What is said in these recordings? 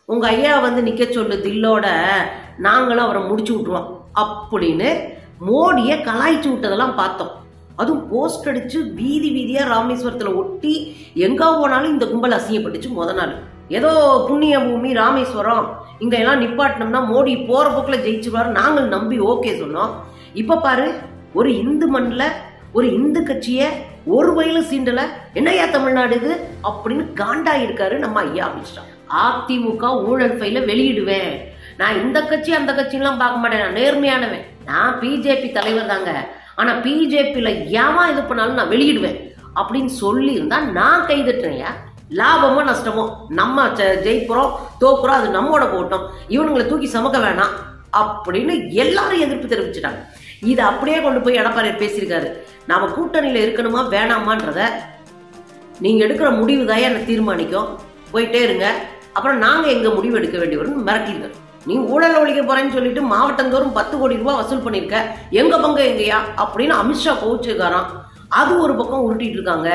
உங்க ஐயா வந்து நிக்க சொல்லு தில்லோட நாங்களும் அவரை முடிச்சு விட்டுருவோம் அப்படின்னு மோடியை கலாய்ச்சி விட்டதெல்லாம் பார்த்தோம் அதுவும் போஸ்ட் அடிச்சு வீதி வீதியா ராமேஸ்வரத்துல ஒட்டி எங்க போனாலும் இந்த கும்பல் அசிங்கப்பட்டுச்சு முத நாள் ஏதோ புண்ணிய பூமி ராமேஸ்வரம் இங்க எல்லாம் நிப்பாட்டினோம்னா மோடி போற போக்குல ஜெயிச்சுருவாரு நாங்கள் நம்பி ஓகே சொன்னோம் இப்ப பாரு ஒரு இந்து மண்ணில் ஒரு இந்து கட்சியை ஒரு வயலும் சீண்டல என்னையா தமிழ்நாடு இது அப்படின்னு காண்டா இருக்காரு நம்ம ஐயா அமித்ஷா அதிமுக ஊழல் ஃபைல வெளியிடுவேன் நான் இந்த கட்சி அந்த கட்சிலாம் பார்க்க மாட்டேன் நான் நேர்மையானவன் நான் பிஜேபி தலைவர் தாங்க ஆனா பிஜேபியில ஏமா இது பண்ணாலும் நான் வெளியிடுவேன் அப்படின்னு சொல்லியிருந்தா நான் கைதட்டுறேன்யா லாபமோ நஷ்டமோ நம்ம ஜெ- ஜெயிக்கிறோம் தோக்குறோம் அது நம்மோட போட்டோம் இவனுங்களை தூக்கி சமக்க வேணாம் அப்படின்னு எல்லாரும் எதிர்ப்பு தெரிவிச்சிட்டாங்க இதை அப்படியே கொண்டு போய் எடப்பாடி பேசியிருக்காரு நாம கூட்டணியில இருக்கணுமா வேணாமான்றத நீங்க எடுக்கிற முடிவு தான் என்ன தீர்மானிக்கும் போயிட்டே இருங்க அப்புறம் நாங்க எங்க முடிவு எடுக்க வேண்டி வரும்னு மிரட்டிருக்காரு நீ ஊழல் ஒழிக்க போறேன்னு சொல்லிட்டு மாவட்டந்தோறும் பத்து கோடி ரூபாய் வசூல் பண்ணிருக்க எங்க பங்கு எங்கயா அப்படின்னு அமித்ஷா கோவிச்சிருக்காராம் அது ஒரு பக்கம் உருட்டிட்டு இருக்காங்க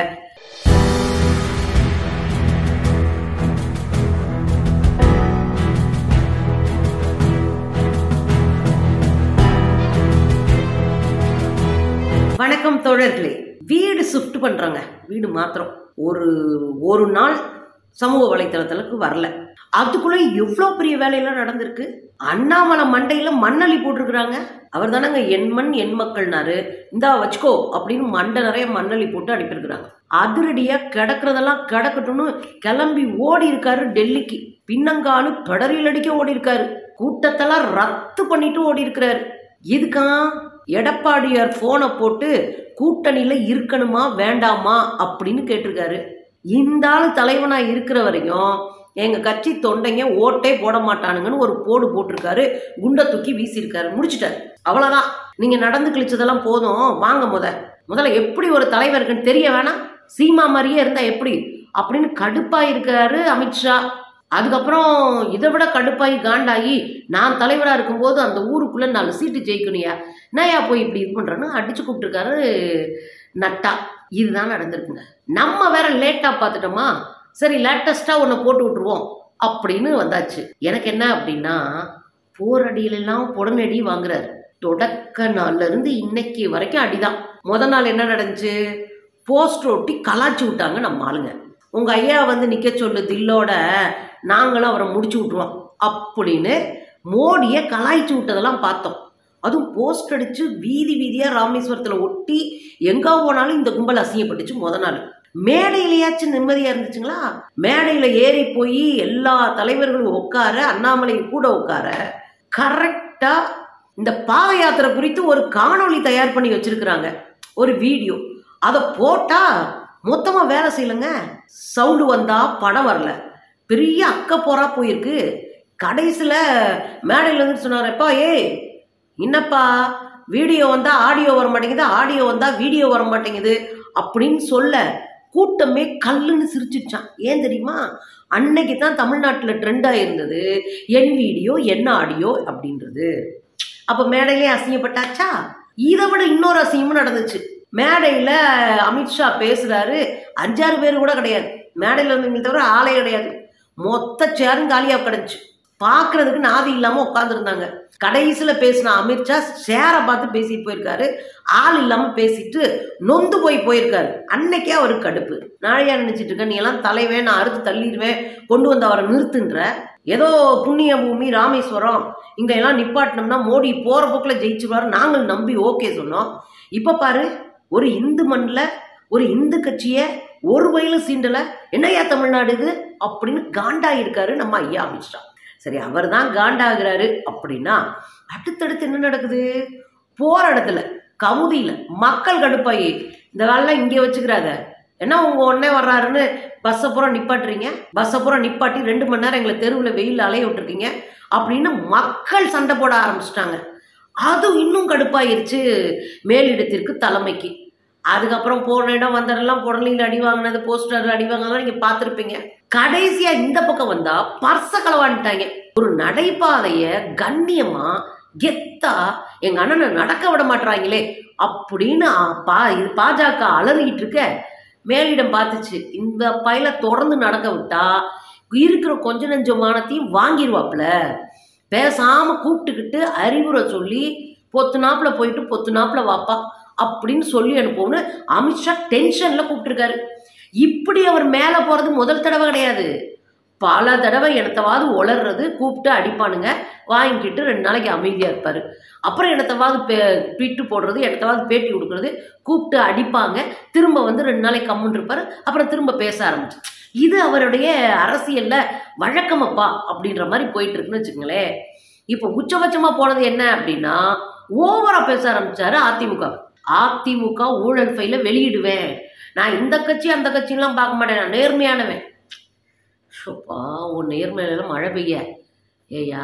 வணக்கம் தோழர்களே வீடு ஷிஃப்ட் பண்றாங்க வீடு மாத்திரம் ஒரு ஒரு நாள் சமூக வலைத்தளத்துக்கு வரல அதுக்குள்ள எவ்வளோ பெரிய வேலையெல்லாம் நடந்திருக்கு அண்ணாமலை மண்டையில மண்ணள்ளி போட்டிருக்கிறாங்க அவர் தானங்க என் மண் என் மக்கள்னாரு இந்தா வச்சுக்கோ அப்படின்னு மண்டை நிறைய மண்ணள்ளி போட்டு அனுப்பியிருக்கிறாங்க அதிரடியா கிடக்கிறதெல்லாம் கிடக்கட்டும்னு கிளம்பி ஓடி இருக்காரு டெல்லிக்கு பின்னங்காலு பெடரில் அடிக்க ஓடி இருக்காரு கூட்டத்தெல்லாம் ரத்து பண்ணிட்டு ஓடி இருக்கிறாரு இதுக்கா எடப்பாடியார் போனை போட்டு கூட்டணியில இருக்கணுமா வேண்டாமா அப்படின்னு கேட்டிருக்காரு இந்த ஆள் தலைவனா இருக்கிற வரையும் எங்க கட்சி தொண்டைங்க ஓட்டே போட மாட்டானுங்கன்னு ஒரு போடு போட்டிருக்காரு குண்டை தூக்கி வீசியிருக்காரு முடிச்சிட்டாரு அவ்வளவுதான் நீங்க நடந்து கிழிச்சதெல்லாம் போதும் வாங்க முத முதல்ல எப்படி ஒரு தலைவர் இருக்குன்னு தெரிய வேணாம் சீமா மாதிரியே இருந்தா எப்படி அப்படின்னு கடுப்பா இருக்காரு அமித்ஷா அதுக்கப்புறம் இதை விட கடுப்பாகி காண்டாகி நான் தலைவராக இருக்கும்போது அந்த ஊருக்குள்ள நாலு சீட்டு ஜெயிக்கணுயா என்னையா போய் இப்படி இது பண்ணுறேன்னு அடிச்சு கூப்பிட்டுருக்காரு நட்டா இதுதான் நடந்திருக்குங்க நம்ம வேற லேட்டாக பார்த்துட்டோமா சரி லேட்டஸ்ட்டாக ஒன்று போட்டு விட்டுருவோம் அப்படின்னு வந்தாச்சு எனக்கு என்ன அப்படின்னா போரடியிலெல்லாம் புடனடி வாங்குறாரு தொடக்க நாள்ல இருந்து இன்னைக்கு வரைக்கும் அடிதான் முத நாள் என்ன நடந்துச்சு போஸ்ட் ஒட்டி கலாச்சி விட்டாங்க நம்ம ஆளுங்க உங்க ஐயா வந்து நிக்க சொல்லு தில்லோட நாங்களும் அவரை முடிச்சு விட்டுருவோம் அப்படின்னு மோடியை கலாய்ச்சி விட்டதெல்லாம் பார்த்தோம் அதுவும் போஸ்ட் அடிச்சு வீதி வீதியா ராமேஸ்வரத்துல ஒட்டி எங்க போனாலும் இந்த கும்பல் அசிங்கப்பட்டுச்சு முத நாள் மேடையிலயாச்சும் நிம்மதியா இருந்துச்சுங்களா மேடையில ஏறி போய் எல்லா தலைவர்களும் உட்கார அண்ணாமலை கூட உட்கார கரெக்டா இந்த பாத யாத்திரை குறித்து ஒரு காணொளி தயார் பண்ணி வச்சிருக்கிறாங்க ஒரு வீடியோ அதை போட்டா மொத்தமா வேலை செய்யலைங்க சவுண்டு வந்தா படம் வரல பெரிய அக்க போரா போயிருக்கு கடைசியில் மேடையில் இருந்து சொன்னாரப்பா ஏய் என்னப்பா வீடியோ வந்தா ஆடியோ வர மாட்டேங்குது ஆடியோ வந்தா வீடியோ வர மாட்டேங்குது அப்படின்னு சொல்ல கூட்டமே கல்லுன்னு சிரிச்சிச்சான் ஏன் தெரியுமா அன்னைக்கு தான் தமிழ்நாட்டில் ட்ரெண்டாக இருந்தது என் வீடியோ என்ன ஆடியோ அப்படின்றது அப்போ மேடையிலே அசிங்கப்பட்டாச்சா இதை விட இன்னொரு அசிங்கமும் நடந்துச்சு மேடையில் அமித்ஷா பேசுகிறாரு அஞ்சாறு பேர் கூட கிடையாது மேடையில் இருந்தவங்க தவிர ஆளே கிடையாது மொத்த சேரும் காலியாக கிடந்துச்சு பார்க்கறதுக்கு நாதி இல்லாமல் உட்காந்துருந்தாங்க கடைசியில் பேசின அமித்ஷா சேரை பார்த்து பேசிட்டு போயிருக்காரு ஆள் இல்லாமல் பேசிட்டு நொந்து போய் போயிருக்காரு அன்னைக்கே அவருக்கு கடுப்பு நாளையா நினைச்சிட்டு இருக்க நீ எல்லாம் தலைவேன் நான் அறுத்து தள்ளிடுவேன் கொண்டு வந்து அவரை நிறுத்துன்ற ஏதோ புண்ணிய பூமி ராமேஸ்வரம் இங்க எல்லாம் நிப்பாட்டினோம்னா மோடி போற போக்கில் ஜெயிச்சுருவாரு நாங்கள் நம்பி ஓகே சொன்னோம் இப்போ பாரு ஒரு இந்து மண்ணில் ஒரு இந்து கட்சியை ஒரு வயலும் சீண்டல என்னையா தமிழ்நாடு இது அப்படின்னு காண்டா இருக்காரு நம்ம ஐயா அமித்ஷா சரி அவர் தான் காண்டாகிறாரு அப்படின்னா அடுத்தடுத்து என்ன நடக்குது போற இடத்துல கமுதியில் மக்கள் கடுப்பாயி இந்த வேலைலாம் இங்கே வச்சுக்கிறாங்க ஏன்னா உங்க உடனே வர்றாருன்னு பஸ்ஸை பூரா நிப்பாட்டுறீங்க பஸ்ஸை பூரா நிப்பாட்டி ரெண்டு மணி நேரம் எங்களை தெருவில் வெயில் அலைய விட்டுருக்கீங்க அப்படின்னு மக்கள் சண்டை போட ஆரம்பிச்சிட்டாங்க அது இன்னும் கடுப்பாயிருச்சு மேலிடத்திற்கு தலைமைக்கு அதுக்கப்புறம் போன இடம் வந்த இடம்லாம் புடலியில் அடி வாங்கினது போஸ்டர் அடி வாங்கினதெல்லாம் நீங்கள் பார்த்துருப்பீங்க கடைசியா இந்த பக்கம் வந்தா பர்ச களவான்ட்டாங்க ஒரு நடைபாதைய கண்ணியமா கெத்தா எங்க அண்ணனை நடக்க விட மாட்றாங்களே அப்படின்னு ஆ, பா இது பாஜக அலறிக்கிட்டு இருக்க மேலிடம் பார்த்துச்சு இந்த பயில தொடர்ந்து நடக்க விட்டா இருக்கிற கொஞ்ச நெஞ்ச மானத்தையும் வாங்கிடுவாப்புல பேசாம கூப்பிட்டுக்கிட்டு அறிவுரை சொல்லி பொத்து நாப்புல போயிட்டு பொத்து நாப்புல வாப்பா அப்படின்னு சொல்லி அனுப்புவோம்னு அமித்ஷா டென்ஷன்ல கூப்பிட்டுருக்காரு இப்படி அவர் மேலே போறது முதல் தடவை கிடையாது பல தடவை எனத்தவாது உளர்றது கூப்பிட்டு அடிப்பானுங்க வாங்கிக்கிட்டு ரெண்டு நாளைக்கு அமைதியாக இருப்பார் அப்புறம் எனத்தவாது பே ட்விட்டு போடுறது எனத்தவாது பேட்டி கொடுக்குறது கூப்பிட்டு அடிப்பாங்க திரும்ப வந்து ரெண்டு நாளைக்கு கம்முன்னு இருப்பார் அப்புறம் திரும்ப பேச ஆரம்பிச்சு இது அவருடைய அரசியலில் வழக்கமப்பா அப்படின்ற மாதிரி போயிட்டு இருக்குன்னு வச்சுக்கோங்களேன் இப்போ உச்சபட்சமாக போனது என்ன அப்படின்னா ஓவரா பேச ஆரம்பிச்சாரு அதிமுக அதிமுக ஊழல் ஃபைல வெளியிடுவேன் நான் இந்த கட்சி அந்த கட்சிலாம் பார்க்க மாட்டேன் நான் நேர்மையானவன் ஷோப்பா உன் நேர்மையில மழை பெய்ய ஏயா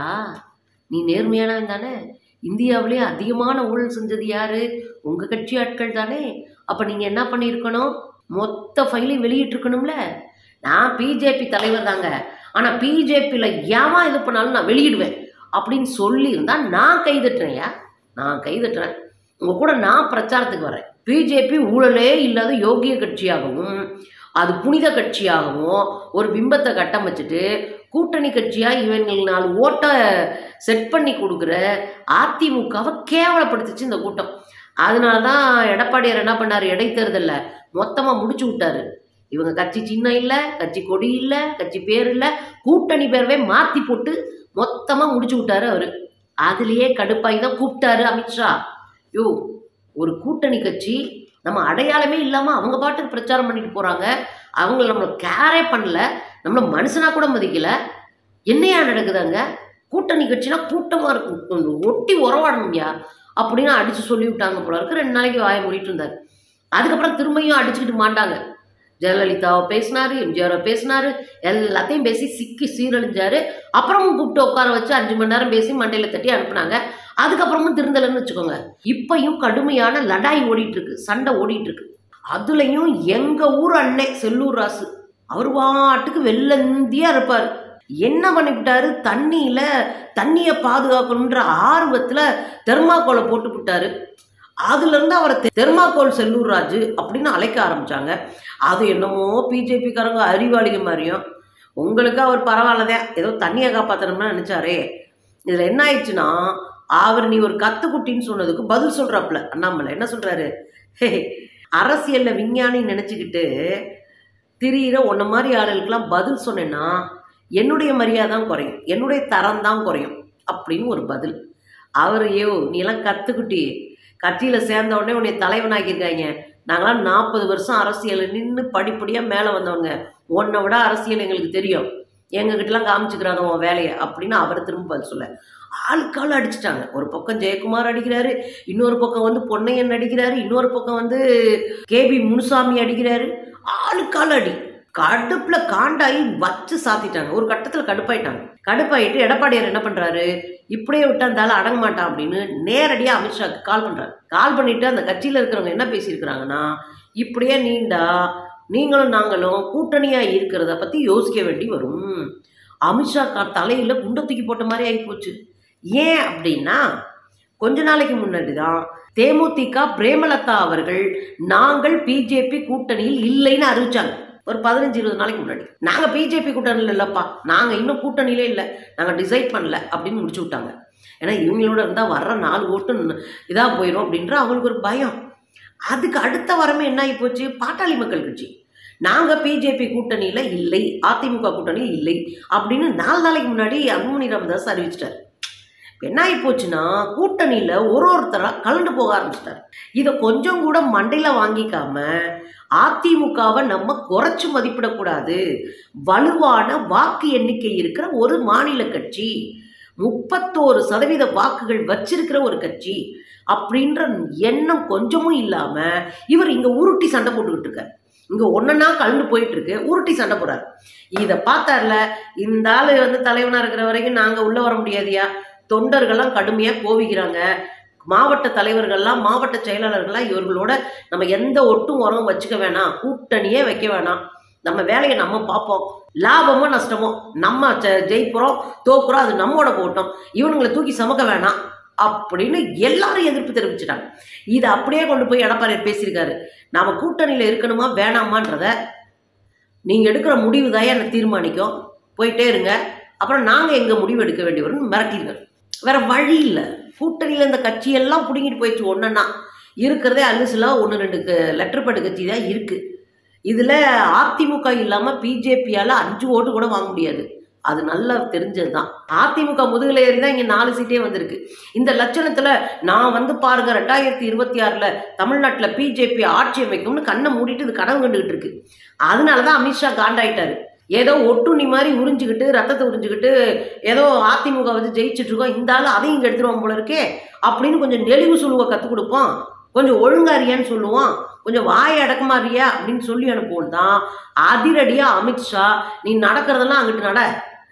நீ நேர்மையானவன் தானே இந்தியாவிலே அதிகமான ஊழல் செஞ்சது யாரு உங்க கட்சி ஆட்கள் தானே அப்ப நீங்க என்ன பண்ணியிருக்கணும் மொத்த ஃபைலையும் வெளியிட்டிருக்கணும்ல நான் பிஜேபி தலைவர் தாங்க ஆனா பிஜேபியில் ஏமா இது பண்ணாலும் நான் வெளியிடுவேன் அப்படின்னு சொல்லியிருந்தா நான் கைதட்டுறேன்யா நான் கைதட்டுறேன் உங்க கூட நான் பிரச்சாரத்துக்கு வரேன் பிஜேபி ஊழலே இல்லாத யோகிய கட்சியாகவும் அது புனித கட்சியாகவும் ஒரு பிம்பத்தை கட்டமைச்சிட்டு கூட்டணி கட்சியாக இவங்கள் நாலு ஓட்டை செட் பண்ணி கொடுக்குற அதிமுகவை கேவலப்படுத்துச்சு இந்த கூட்டம் அதனால தான் எடப்பாடியார் என்ன பண்ணார் இடைத்தேர்தலில் மொத்தமாக முடிச்சு விட்டாரு இவங்க கட்சி சின்னம் இல்லை கட்சி கொடி இல்லை கட்சி பேர் இல்லை கூட்டணி பேரவே மாற்றி போட்டு மொத்தமாக முடிச்சு விட்டாரு அவர் அதுலேயே கடுப்பாகி தான் கூப்பிட்டாரு அமித்ஷா யோ ஒரு கூட்டணி கட்சி நம்ம அடையாளமே இல்லாமல் அவங்க பாட்டுக்கு பிரச்சாரம் பண்ணிட்டு போகிறாங்க அவங்கள நம்மளை கேரே பண்ணல நம்மளை மனுஷனா கூட மதிக்கல என்னையா நடக்குதாங்க கூட்டணி கட்சினா கூட்டமாக இருக்கும் கொஞ்சம் ஒட்டி உறவாடணும்யா அப்படின்னு அடித்து சொல்லி விட்டாங்க போல இருக்கு ரெண்டு நாளைக்கு வாய மூடிட்டு இருந்தார் அதுக்கப்புறம் திரும்பியும் அடிச்சுக்கிட்டு மாண்டாங்க ஜெயலலிதாவை பேசினாரு எம்ஜிஆரை பேசினாரு எல்லாத்தையும் பேசி சிக்கி சீரழிஞ்சாரு அப்புறமும் கூப்பிட்டு உட்கார வச்சு அஞ்சு மணி நேரம் பேசி மண்டையில தட்டி அனுப்புனாங்க அதுக்கப்புறமும் திருந்தலைன்னு வச்சுக்கோங்க இப்பயும் கடுமையான லடாய் ஓடிட்டு இருக்கு சண்டை ஓடிட்டு இருக்கு அதுலயும் எங்க ஊர் அண்ணே செல்லூர் ராசு அவர் வாட்டுக்கு வெள்ளந்தியா இருப்பார் என்ன பண்ணிவிட்டாரு தண்ணியில தண்ணியை பாதுகாக்கணுன்ற ஆர்வத்துல தெர்மாக்கோலை போட்டு விட்டாரு அதுல இருந்து அவரை தெ- தெர்மாக்கோல் செல்லூர் ராஜு அப்படின்னு அழைக்க ஆரம்பிச்சாங்க அது என்னமோ பிஜேபிக்காரங்க அறிவாளிக மாதிரியும் உங்களுக்கு அவர் பரவாயில்லதான் ஏதோ தண்ணியை காப்பாற்றணும்னு நினைச்சாரே இதுல என்ன ஆயிடுச்சுன்னா அவர் நீ ஒரு கத்துக்குட்டின்னு சொன்னதுக்கு பதில் சொல்றாப்புல அண்ணாமலை என்ன சொல்றாரு "ஹே, அரசியல்ல விஞ்ஞானி நினைச்சுக்கிட்டு திரியிற உன்ன மாதிரி ஆளுகளுக்கெல்லாம் பதில் சொன்னேன்னா என்னுடைய மரியாதை தான் குறையும் என்னுடைய தரம் தான் குறையும் அப்படின்னு ஒரு பதில் அவர் ஐயோ நீ எல்லாம் கத்துக்குட்டி கட்சியில் சேர்ந்த உடனே உன்னை தலைவனாக்கியிருக்காங்க நாங்களாம் நாற்பது வருஷம் அரசியலில் நின்று படிப்படியாக மேலே வந்தவங்க உன்னை விட அரசியல் எங்களுக்கு தெரியும் எங்ககிட்டலாம் காமிச்சுக்கிறாங்க உன் வேலையை அப்படின்னு அவர் திரும்ப பதில் சொல்ல ஆளுக்காள் அடிச்சிட்டாங்க ஒரு பக்கம் ஜெயக்குமார் அடிக்கிறாரு இன்னொரு பக்கம் வந்து பொன்னையன் அடிக்கிறாரு இன்னொரு பக்கம் வந்து கேபி முனுசாமி அடிக்கிறாரு ஆளுக்காள் அடி கடுப்புல காண்டாயி வச்சு சாத்திட்டாங்க ஒரு கட்டத்தில் கடுப்பாயிட்டாங்க கடுப்பாயிட்டு எடப்பாடியார் என்ன பண்றாரு இப்படியே விட்டா அந்த ஆள் அடங்க மாட்டான் அப்படின்னு நேரடியாக அமித்ஷாக்கு கால் பண்றாரு கால் பண்ணிட்டு அந்த கட்சியில் இருக்கிறவங்க என்ன பேசியிருக்கிறாங்கன்னா இப்படியே நீண்டா நீங்களும் நாங்களும் கூட்டணியா இருக்கிறத பத்தி யோசிக்க வேண்டி வரும் அமித்ஷா கா தலையில குண்டை தூக்கி போட்ட மாதிரி ஆகி போச்சு ஏன் அப்படின்னா கொஞ்ச நாளைக்கு முன்னாடி தான் தேமுதிக பிரேமலதா அவர்கள் நாங்கள் பிஜேபி கூட்டணியில் இல்லைன்னு அறிவிச்சாங்க ஒரு பதினஞ்சு இருபது நாளைக்கு முன்னாடி நாங்கள் பிஜேபி கூட்டணியில் இல்லைப்பா நாங்கள் இன்னும் கூட்டணியிலே இல்லை நாங்கள் டிசைட் பண்ணல அப்படின்னு முடிச்சு விட்டாங்க ஏன்னா இவங்களோட இருந்தால் வர்ற நாலு ஓட்டு இதாக போயிடும் அப்படின்ற அவங்களுக்கு ஒரு பயம் அதுக்கு அடுத்த வாரமே என்ன ஆகி போச்சு பாட்டாளி மக்கள் கட்சி நாங்கள் பிஜேபி கூட்டணியில் இல்லை அதிமுக கூட்டணியில் இல்லை அப்படின்னு நாலு நாளைக்கு முன்னாடி அன்புமணி ராமதாஸ் அறிவிச்சிட்டார் இப்ப என்ன ஆகி போச்சுன்னா கூட்டணியில் ஒரு ஒருத்தராக கலந்து போக ஆரம்பிச்சிட்டார் இதை கொஞ்சம் கூட மண்டையில் வாங்கிக்காம அதிமுகவை நம்ம குறைச்சு மதிப்பிடக்கூடாது வலுவான வாக்கு எண்ணிக்கை இருக்கிற ஒரு மாநில கட்சி முப்பத்தோரு சதவீத வாக்குகள் வச்சிருக்கிற ஒரு கட்சி அப்படின்ற எண்ணம் கொஞ்சமும் இல்லாம இவர் இங்க உருட்டி சண்டை போட்டுக்கிட்டு இருக்காரு இங்க ஒன்னொன்னா கலந்து போயிட்டு இருக்கு உருட்டி சண்டை போறாரு இதை பார்த்தார்ல இந்த ஆளு வந்து தலைவனா இருக்கிற வரைக்கும் நாங்க உள்ள வர முடியாதியா தொண்டர்கள்லாம் கடுமையா கோவிக்கிறாங்க மாவட்ட தலைவர்கள்லாம் மாவட்ட செயலாளர்கள்லாம் இவர்களோட நம்ம எந்த ஒட்டும் உரமும் வச்சுக்க வேணாம் கூட்டணியே வைக்க வேணாம் நம்ம வேலையை நம்ம பார்ப்போம் லாபமோ நஷ்டமோ நம்ம ஜெ- ஜெயிக்கிறோம் தோக்குறோம் அது நம்மோட போட்டோம் இவனுங்களை தூக்கி சமக்க வேணாம் அப்படின்னு எல்லாரும் எதிர்ப்பு தெரிவிச்சிட்டாங்க இதை அப்படியே கொண்டு போய் எடப்பாடி பேசியிருக்காரு நாம கூட்டணியில் இருக்கணுமா வேணாமான்றத நீங்கள் எடுக்கிற முடிவு தான் என்னை தீர்மானிக்கும் போயிட்டே இருங்க அப்புறம் நாங்கள் எங்கள் முடிவு எடுக்க வேண்டி வரும்னு மிரட்டிடுங்க வேற வழி இல்லை கூட்டணியில் இந்த கட்சியெல்லாம் பிடுங்கிட்டு போயிடுச்சு ஒன்றுன்னா இருக்கிறதே அல்லுசிலாம் ஒன்று ரெண்டு லெட்டர் படு கட்சி தான் இருக்குது இதில் அதிமுக இல்லாமல் பிஜேபியால் அஞ்சு ஓட்டு கூட வாங்க முடியாது அது நல்லா தெரிஞ்சது தான் அதிமுக முதுகில் ஏறி தான் இங்கே நாலு சீட்டே வந்திருக்கு இந்த லட்சணத்தில் நான் வந்து பாருங்க ரெண்டாயிரத்தி இருபத்தி ஆறில் தமிழ்நாட்டில் பிஜேபி ஆட்சி அமைக்கும்னு கண்ணை மூடிட்டு இது கனவு கண்டுகிட்டு இருக்கு அதனால தான் அமித்ஷா காண்டாயிட்டாரு ஏதோ ஒட்டுண்ணி மாதிரி உறிஞ்சிக்கிட்டு ரத்தத்தை உறிஞ்சிக்கிட்டு ஏதோ அதிமுக வந்து ஜெயிச்சுட்டு இருக்கோம் இந்த ஆள் அதையும் இங்கே எடுத்துருவோம் போல இருக்கே அப்படின்னு கொஞ்சம் நெளிவு சுழுவை கற்றுக் கொடுப்போம் கொஞ்சம் ஒழுங்காரியான்னு சொல்லுவோம் கொஞ்சம் வாய் அடக்கமாரியா அப்படின்னு சொல்லி அனுப்புவோம் தான் அதிரடியாக அமித்ஷா நீ நடக்கிறதெல்லாம் அங்கிட்டு நட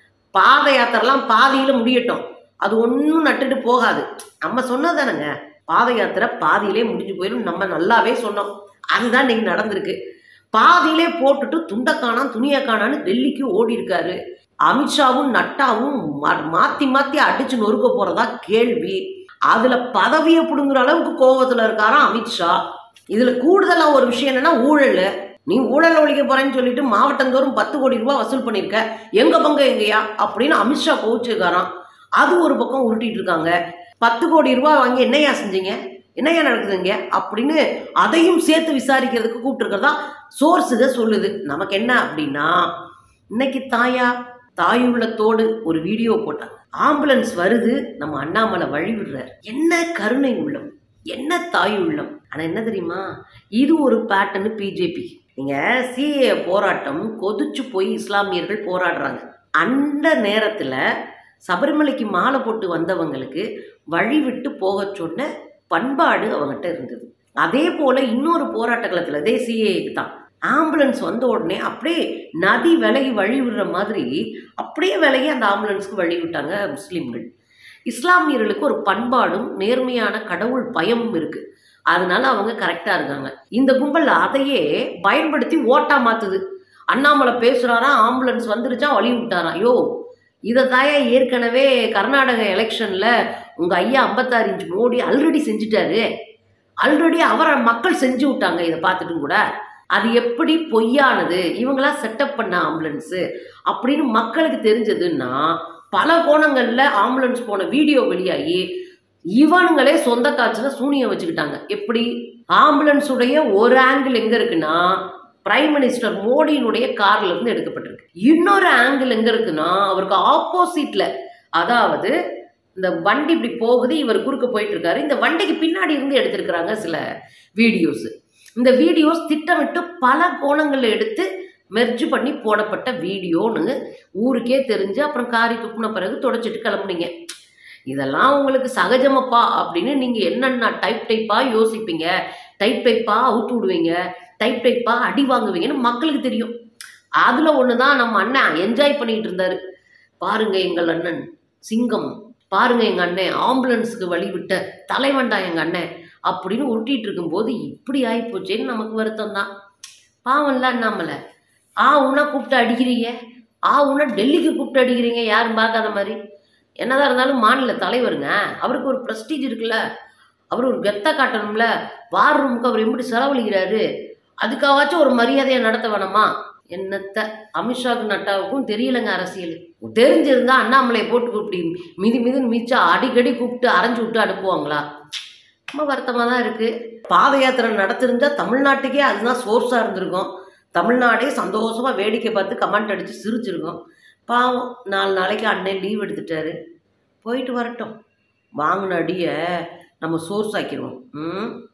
பாத யாத்திரைலாம் பாதியில் முடியட்டும் அது ஒன்றும் நட்டுட்டு போகாது நம்ம சொன்னது தானேங்க பாத யாத்திரை பாதியிலே முடிஞ்சு போயிடும் நம்ம நல்லாவே சொன்னோம் அதுதான் இன்னைக்கு நடந்திருக்கு பாதியிலே போட்டுட்டு துண்டை காணாம் துணியை காணான்னு டெல்லிக்கு ஓடி இருக்காரு அமித்ஷாவும் நட்டாவும் மா- மாத்தி மாத்தி அடிச்சு நொறுக்க போறதா கேள்வி அதுல பதவியை பிடுங்குற அளவுக்கு கோபத்துல இருக்காராம் அமித்ஷா இதுல கூடுதலா ஒரு விஷயம் என்னன்னா ஊழல் நீ ஊழல் ஒழிக்க போறேன்னு சொல்லிட்டு மாவட்டந்தோறும் பத்து கோடி ரூபாய் வசூல் பண்ணிருக்க எங்க பங்கு எங்கயா அப்படின்னு அமித்ஷா கோவிச்சிருக்காராம் அது ஒரு பக்கம் உருட்டிட்டு இருக்காங்க பத்து கோடி ரூபாய் வாங்கி என்னையா செஞ்சீங்க என்னையா நடக்குதுங்க அப்படின்னு அதையும் சேர்த்து விசாரிக்கிறதுக்கு கூப்பிட்டுருக்கிறதா சோர்ஸ் இதை சொல்லுது நமக்கு என்ன அப்படின்னா இன்னைக்கு தாயா தாயுள்ளத்தோடு ஒரு வீடியோ போட்டாங்க ஆம்புலன்ஸ் வருது நம்ம அண்ணாமலை வழி விடுறார் என்ன கருணை உள்ளம் என்ன தாய் உள்ளம் ஆனா என்ன தெரியுமா இது ஒரு பேட்டர்னு பிஜேபி நீங்க சிஏ போராட்டம் கொதிச்சு போய் இஸ்லாமியர்கள் போராடுறாங்க அந்த நேரத்துல சபரிமலைக்கு மாலை போட்டு வந்தவங்களுக்கு வழி விட்டு போக சொன்ன பண்பாடு அவங்ககிட்ட இருந்தது அதே போல இன்னொரு போராட்ட களத்துல இதே சிஏக்கு தான் ஆம்புலன்ஸ் வந்த உடனே அப்படியே நதி விலகி வழி விடுற மாதிரி அப்படியே விலகி அந்த ஆம்புலன்ஸ்க்கு வழி விட்டாங்க முஸ்லீம்கள் இஸ்லாமியர்களுக்கு ஒரு பண்பாடும் நேர்மையான கடவுள் பயமும் இருக்கு அதனால அவங்க கரெக்டாக இருக்காங்க இந்த கும்பல் அதையே பயன்படுத்தி ஓட்டா மாத்துது அண்ணாமலை பேசுறாரா ஆம்புலன்ஸ் வந்துருச்சா வழி விட்டாராம் யோ இதை தாயா ஏற்கனவே கர்நாடக எலெக்ஷனில் உங்கள் ஐயா ஐம்பத்தாறு இன்ச் மோடி ஆல்ரெடி செஞ்சுட்டாரு ஆல்ரெடி அவரை மக்கள் செஞ்சு விட்டாங்க இதை பார்த்துட்டும் கூட அது எப்படி பொய்யானது இவங்களா செட்டப் பண்ண ஆம்புலன்ஸு அப்படின்னு மக்களுக்கு தெரிஞ்சதுன்னா பல கோணங்களில் ஆம்புலன்ஸ் போன வீடியோ வெளியாகி இவனுங்களே சொந்த காய்ச்சல சூனியம் வச்சுக்கிட்டாங்க எப்படி ஆம்புலன்ஸுடைய ஒரு ஆங்கிள் எங்கே இருக்குன்னா பிரைம் மினிஸ்டர் மோடியினுடைய கார்ல இருந்து எடுக்கப்பட்டிருக்கு இன்னொரு ஆங்கிள் எங்க இருக்குன்னா அவருக்கு ஆப்போசிட்ல அதாவது இந்த வண்டி இப்படி போகுது இவர் குறுக்க போயிட்டு இருக்காரு இந்த வண்டிக்கு பின்னாடி இருந்து எடுத்திருக்கிறாங்க சில வீடியோஸ் இந்த வீடியோஸ் திட்டமிட்டு பல கோணங்களில் எடுத்து மெர்ஜ் பண்ணி போடப்பட்ட வீடியோன்னு ஊருக்கே தெரிஞ்சு அப்புறம் காரி துப்புன பிறகு தொடச்சிட்டு கிளம்புனீங்க இதெல்லாம் உங்களுக்கு சகஜமப்பா அப்படின்னு நீங்கள் என்னென்ன டைப் டைப்பாக யோசிப்பீங்க டைப் டைப்பாக அவுத்து விடுவீங்க டைப் டைப்பாக அடி வாங்குவீங்கன்னு மக்களுக்கு தெரியும் அதில் ஒன்று தான் நம்ம அண்ணன் என்ஜாய் பண்ணிட்டு இருந்தாரு பாருங்க எங்கள் அண்ணன் சிங்கம் பாருங்க எங்கள் அண்ணன் ஆம்புலன்ஸுக்கு வழி விட்ட தலைவன்டா எங்கள் அண்ணன் அப்படின்னு உருட்டிட்டு இருக்கும்போது இப்படி ஆகிப்போச்சேன்னு நமக்கு வருத்தம் தான் பாவம்ல அண்ணாமலை ஆ உன்னா கூப்பிட்டு அடிக்கிறீங்க ஆ உன்னா டெல்லிக்கு கூப்பிட்டு அடிக்கிறீங்க யாரும் பார்க்காத மாதிரி என்னதான் இருந்தாலும் மாநில தலைவருங்க அவருக்கு ஒரு ப்ரெஸ்டீஜ் இருக்குல்ல அவர் ஒரு கெத்தா காட்டணும்ல வார் ரூமுக்கு அவர் எப்படி செலவழிக்கிறாரு அதுக்காவாச்சும் ஒரு மரியாதையை நடத்த வேணாமா என்னத்த அமித்ஷாவுக்கு நட்டாவுக்கும் தெரியலங்க அரசியல் தெரிஞ்சிருந்தா அண்ணாமலையை போட்டு கூப்பிட்டு மிதி மிதின்னு மிச்சா அடிக்கடி கூப்பிட்டு அரைஞ்சு விட்டு அனுப்புவாங்களா ரொம்ப வருத்தமாக தான் இருக்குது பாத யாத்திரை நடத்திருந்தா தமிழ்நாட்டுக்கே அதுதான் சோர்ஸாக இருந்திருக்கும் தமிழ்நாடே சந்தோஷமாக வேடிக்கை பார்த்து கமெண்ட் அடித்து சிரிச்சிருக்கோம் பாவம் நாலு நாளைக்கு அண்ணன் லீவ் எடுத்துட்டாரு போயிட்டு வரட்டும் வாங்கின அடியை நம்ம சோர்ஸ் ஆக்கிடுவோம் ம்